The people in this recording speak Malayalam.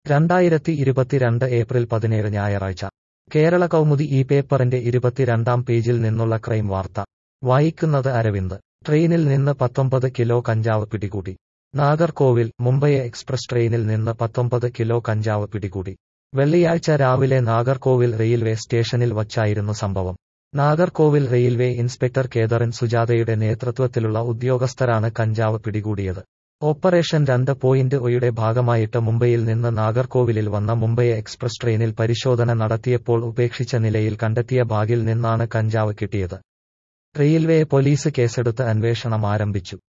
രണ്ടായിരത്തി ഇരുപത്തിരണ്ട് ഏപ്രിൽ പതിനേഴ് ഞായറാഴ്ച കേരള കൗമുദി ഈ പേപ്പറിന്റെ ഇരുപത്തിരണ്ടാം പേജിൽ നിന്നുള്ള ക്രൈം വാർത്ത വായിക്കുന്നത് അരവിന്ദ് ട്രെയിനിൽ നിന്ന് പത്തൊമ്പത് കിലോ കഞ്ചാവ് പിടികൂടി നാഗർകോവിൽ മുംബൈ എക്സ്പ്രസ് ട്രെയിനിൽ നിന്ന് പത്തൊമ്പത് കിലോ കഞ്ചാവ് പിടികൂടി വെള്ളിയാഴ്ച രാവിലെ നാഗർകോവിൽ റെയിൽവേ സ്റ്റേഷനിൽ വച്ചായിരുന്നു സംഭവം നാഗർകോവിൽ റെയിൽവേ ഇൻസ്പെക്ടർ കേദറിൻ സുജാതയുടെ നേതൃത്വത്തിലുള്ള ഉദ്യോഗസ്ഥരാണ് കഞ്ചാവ് പിടികൂടിയത് ഓപ്പറേഷൻ രണ്ട് പോയിന്റ് ഒയുടെ ഭാഗമായിട്ട് മുംബൈയിൽ നിന്ന് നാഗർകോവിലിൽ വന്ന മുംബൈ എക്സ്പ്രസ് ട്രെയിനിൽ പരിശോധന നടത്തിയപ്പോൾ ഉപേക്ഷിച്ച നിലയിൽ കണ്ടെത്തിയ ബാഗിൽ നിന്നാണ് കഞ്ചാവ് കിട്ടിയത് റെയിൽവേ പോലീസ് കേസെടുത്ത് അന്വേഷണം ആരംഭിച്ചു